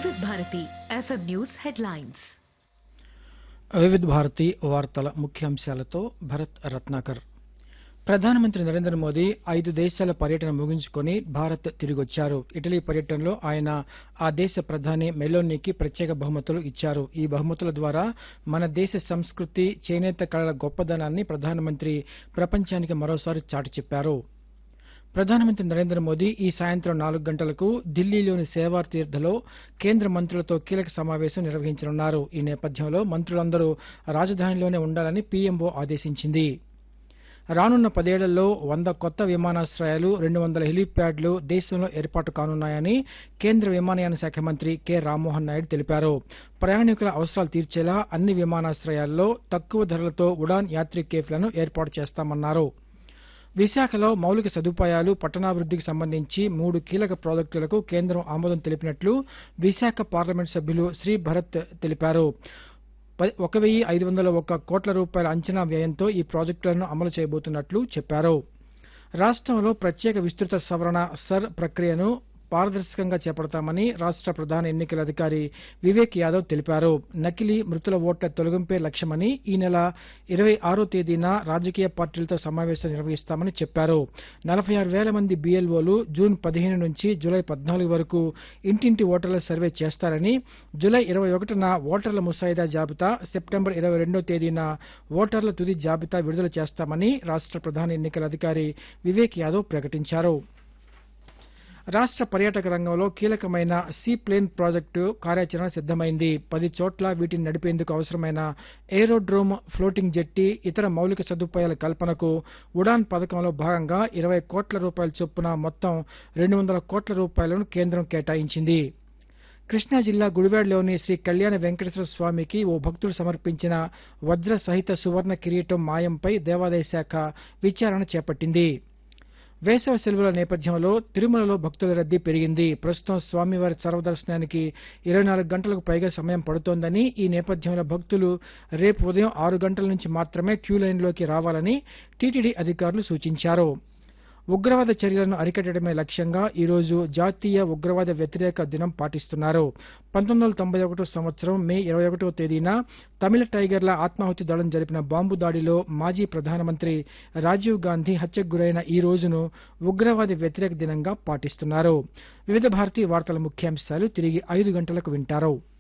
వివిధ Bharati FM news headlines వివిధ భారతి వార్తల ముఖ్యాంశాలతో భరత్ రత్నాకర్ ప్రధానమంత్రి నరేంద్ర మోదీ ఐదు దేశాల పర్యటన ముగించుకొని భారత్ తిరిగొచ్చారు ఇటలీ పర్యటనలో ఆయన ఆ దేశ ప్రధాని మెలోనీకి ప్రత్యేక బహుమతులు ఇచ్చారు ఈ బహుమతుల ద్వారా మన దేశ సంస్కృతి చేనేత కళల గొప్పదనాన్ని ప్రధానమంత్రి ప్రపంచానికి మరోసారి చాటి చెప్పారు ప్రధానమంత్రి నరేంద్ర మోదీ ఈ సాయంత్రం నాలుగు గంటలకు ఢిల్లీలోని సేవార్ తీర్థలో కేంద్ర మంత్రులతో కీలక సమావేశం నిర్వహించనున్నారు ఈ నేపథ్యంలో మంత్రులందరూ రాజధానిలోనే ఉండాలని పీఎంఓ ఆదేశించింది రానున్న పదేళ్లలో వంద కొత్త విమానాశ్రయాలు రెండు వందల హెలీప్యాడ్లు దేశంలో ఏర్పాటు కానున్నాయని కేంద్ర విమానయాన శాఖ మంత్రి కె రామ్మోహన్ నాయుడు తెలిపారు ప్రయాణికుల అవసరాలు తీర్చేలా అన్ని విమానాశ్రయాల్లో తక్కువ ధరలతో ఉడాన్ యాత్రి కేఫ్లను ఏర్పాటు చేస్తామన్నారు విశాఖలో మౌలిక సదుపాయాలు పట్టణాభివృద్ధికి సంబంధించి మూడు కీలక ప్రాజెక్టులకు కేంద్రం ఆమోదం తెలిపినట్లు విశాఖ పార్లమెంట్ సభ్యులు శ్రీ భరత్ తెలిపారు ప- ఒక వెయ్యి ఐదు వందల ఒక్క కోట్ల రూపాయల అంచనా వ్యయంతో ఈ ప్రాజెక్టులను అమలు చేయబోతున్నట్లు చెప్పారు రాష్ట్రంలో ప్రత్యేక విస్తృత సవరణ సర్ ప్రక్రియను పారదర్శకంగా చేపడతామని రాష్ట్ర ప్రధాన ఎన్నికల అధికారి వివేక్ యాదవ్ తెలిపారు నకిలీ మృతుల ఓట్ల తొలగింపే లక్ష్యమని ఈ నెల ఇరవై ఆరో తేదీన రాజకీయ పార్టీలతో సమావేశం నిర్వహిస్తామని చెప్పారు నలభై ఆరు వేల మంది బీఎల్ఓలు జూన్ పదిహేను నుంచి జూలై పద్నాలుగు వరకు ఇంటింటి ఓటర్ల సర్వే చేస్తారని జూలై ఇరవై ఒకటిన ఓటర్ల ముసాయిదా జాబితా సెప్టెంబర్ ఇరవై రెండో తేదీన ఓటర్ల తుది జాబితా విడుదల చేస్తామని రాష్ట్ర ప్రధాన ఎన్నికల అధికారి వివేక్ యాదవ్ ప్రకటించారు రాష్ట్ర పర్యాటక రంగంలో కీలకమైన సీ ప్లేన్ ప్రాజెక్టు కార్యాచరణ సిద్దమైంది పది చోట్ల వీటిని నడిపేందుకు అవసరమైన ఏరోడ్రోమ్ ఫ్లోటింగ్ జెట్టి ఇతర మౌలిక సదుపాయాల కల్పనకు ఉడాన్ పథకంలో భాగంగా ఇరవై కోట్ల రూపాయల చొప్పున మొత్తం రెండు వందల కోట్ల రూపాయలను కేంద్రం కేటాయించింది కృష్ణా జిల్లా గుడివాడలోని శ్రీ కళ్యాణ వెంకటేశ్వర స్వామికి ఓ భక్తుడు సమర్పించిన వజ్ర సహిత సువర్ణ కిరీటం మాయంపై దేవాదాయ శాఖ విచారణ చేపట్టింది వేసవి సెలవుల నేపథ్యంలో తిరుమలలో భక్తుల రద్దీ పెరిగింది ప్రస్తుతం స్వామివారి సర్వదర్శనానికి ఇరవై నాలుగు గంటలకు పైగా సమయం పడుతోందని ఈ నేపథ్యంలో భక్తులు రేపు ఉదయం ఆరు గంటల నుంచి మాత్రమే క్యూ లైన్లోకి రావాలని టీటీడీ అధికారులు సూచించారు ఉగ్రవాద చర్యలను అరికట్టడమే లక్ష్యంగా ఈ రోజు జాతీయ ఉగ్రవాద వ్యతిరేక దినం పాటిస్తున్నారు పంతొమ్మిది వందల తొంభై ఒకటో సంవత్సరం మే ఇరవై ఒకటో తేదీన తమిళ టైగర్ల ఆత్మాహుతి దళం జరిపిన బాంబు దాడిలో మాజీ ప్రధానమంత్రి రాజీవ్ గాంధీ హత్యకు గురైన ఈ రోజును ఉగ్రవాద వ్యతిరేక దినంగా పాటిస్తున్నారు వివిధ భారతీయ వార్తల ముఖ్యాంశాలు తిరిగి ఐదు గంటలకు వింటారు